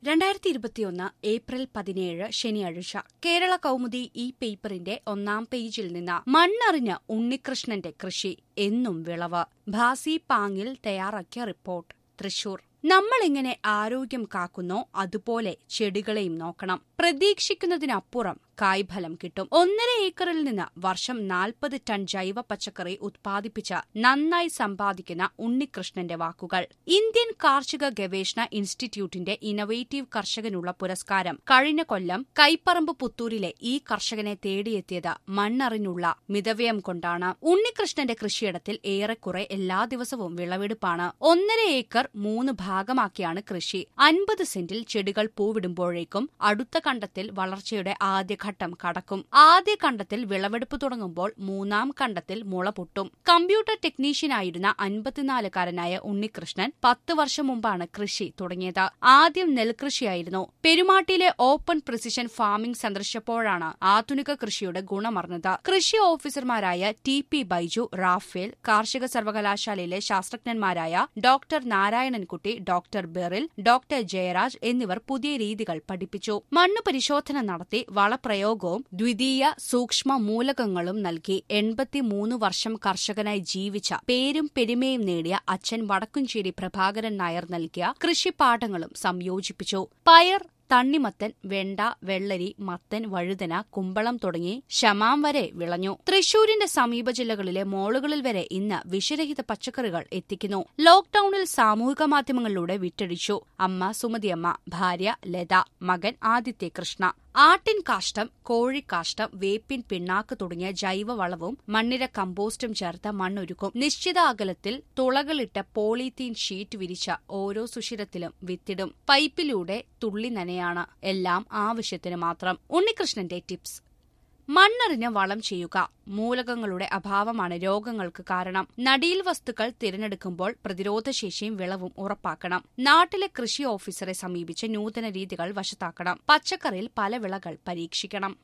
രണ്ടായിരത്തി ഇരുപത്തിയൊന്ന് ഏപ്രിൽ പതിനേഴ് ശനിയാഴ്ച കേരള കൗമുദി ഈ പേപ്പറിന്റെ ഒന്നാം പേജിൽ നിന്ന് മണ്ണറിഞ്ഞ് ഉണ്ണികൃഷ്ണന്റെ കൃഷി എന്നും വിളവ് ഭാസി പാങ്ങിൽ തയ്യാറാക്കിയ റിപ്പോർട്ട് തൃശൂർ നമ്മളിങ്ങനെ ആരോഗ്യം കാക്കുന്നോ അതുപോലെ ചെടികളെയും നോക്കണം പ്രതീക്ഷിക്കുന്നതിനപ്പുറം കായ്ഫലം കിട്ടും ഒന്നര ഏക്കറിൽ നിന്ന് വർഷം നാൽപ്പത് ടൺ ജൈവ പച്ചക്കറി ഉത്പാദിപ്പിച്ച് നന്നായി സമ്പാദിക്കുന്ന ഉണ്ണികൃഷ്ണന്റെ വാക്കുകൾ ഇന്ത്യൻ കാർഷിക ഗവേഷണ ഇൻസ്റ്റിറ്റ്യൂട്ടിന്റെ ഇന്നവേറ്റീവ് കർഷകനുള്ള പുരസ്കാരം കഴിഞ്ഞ കൊല്ലം കൈപ്പറമ്പ് പുത്തൂരിലെ ഈ കർഷകനെ തേടിയെത്തിയത് മണ്ണറിഞ്ഞുള്ള മിതവ്യം കൊണ്ടാണ് ഉണ്ണികൃഷ്ണന്റെ കൃഷിയിടത്തിൽ ഏറെക്കുറെ എല്ലാ ദിവസവും വിളവെടുപ്പാണ് ഒന്നര ഏക്കർ മൂന്ന് ഭാഗമാക്കിയാണ് കൃഷി അൻപത് സെന്റിൽ ചെടികൾ പൂവിടുമ്പോഴേക്കും അടുത്ത കണ്ടത്തിൽ വളർച്ചയുടെ ആദ്യഘട്ടം കടക്കും ആദ്യ കണ്ടത്തിൽ വിളവെടുപ്പ് തുടങ്ങുമ്പോൾ മൂന്നാം കണ്ടത്തിൽ മുള പൊട്ടും കമ്പ്യൂട്ടർ ടെക്നീഷ്യനായിരുന്ന അൻപത്തിനാലുകാരനായ ഉണ്ണികൃഷ്ണൻ പത്ത് വർഷം മുമ്പാണ് കൃഷി തുടങ്ങിയത് ആദ്യം നെൽകൃഷിയായിരുന്നു പെരുമാട്ടിയിലെ ഓപ്പൺ പ്രിസിഷൻ ഫാമിംഗ് സന്ദർശിച്ചപ്പോഴാണ് ആധുനിക കൃഷിയുടെ ഗുണമറിഞ്ഞത് കൃഷി ഓഫീസർമാരായ ടി പി ബൈജു റാഫേൽ കാർഷിക സർവകലാശാലയിലെ ശാസ്ത്രജ്ഞന്മാരായ doctor Narayanankutty doctor Beryl doctor Jayaraj എന്നിവർ പുതിയ രീതികൾ പഠിപ്പിച്ചു മണ്ണ് പരിശോധന നടത്തി വളപ്രയോഗവും ദ്വിതീയ സൂക്ഷ്മ മൂലകങ്ങളും നൽകി എൺപത്തിമൂന്ന് വർഷം കർഷകനായി ജീവിച്ച പേരും പെരുമയും നേടിയ അച്ഛൻ വടക്കുംചേരി പ്രഭാകരൻ നായർ നൽകിയ കൃഷിപാഠങ്ങളും സംയോജിപ്പിച്ചു പയർ തണ്ണിമത്തൻ വെണ്ട വെള്ളരി മത്തൻ വഴുതന കുമ്പളം തുടങ്ങി ശമാം വരെ വിളഞ്ഞു തൃശൂരിന്റെ സമീപ ജില്ലകളിലെ മോളുകളിൽ വരെ ഇന്ന് വിഷരഹിത പച്ചക്കറികൾ എത്തിക്കുന്നു ലോക്ഡൌണിൽ സാമൂഹിക മാധ്യമങ്ങളിലൂടെ വിറ്റഴിച്ചു അമ്മ സുമതിയമ്മ ഭാര്യ ലത മകൻ ആദിത്യ കൃഷ്ണ ആട്ടിൻ കാഷ്ടം കോഴിക്കാഷ്ടം വേപ്പിൻ പിണ്ണാക്ക് തുടങ്ങിയ ജൈവവളവും മണ്ണിര കമ്പോസ്റ്റും ചേർത്ത് മണ്ണൊരുക്കും നിശ്ചിത അകലത്തിൽ തുളകളിട്ട പോളിത്തീൻ ഷീറ്റ് വിരിച്ച ഓരോ സുഷിരത്തിലും വിത്തിടും പൈപ്പിലൂടെ തുള്ളി നനയാണ് എല്ലാം ആവശ്യത്തിന് മാത്രം ഉണ്ണികൃഷ്ണന്റെ ടിപ്സ് മണ്ണറിഞ്ഞ് വളം ചെയ്യുക മൂലകങ്ങളുടെ അഭാവമാണ് രോഗങ്ങൾക്ക് കാരണം നടീൽ വസ്തുക്കൾ തിരഞ്ഞെടുക്കുമ്പോൾ പ്രതിരോധശേഷിയും വിളവും ഉറപ്പാക്കണം നാട്ടിലെ കൃഷി ഓഫീസറെ സമീപിച്ച് നൂതന രീതികൾ വശത്താക്കണം പച്ചക്കറിയിൽ പല വിളകൾ പരീക്ഷിക്കണം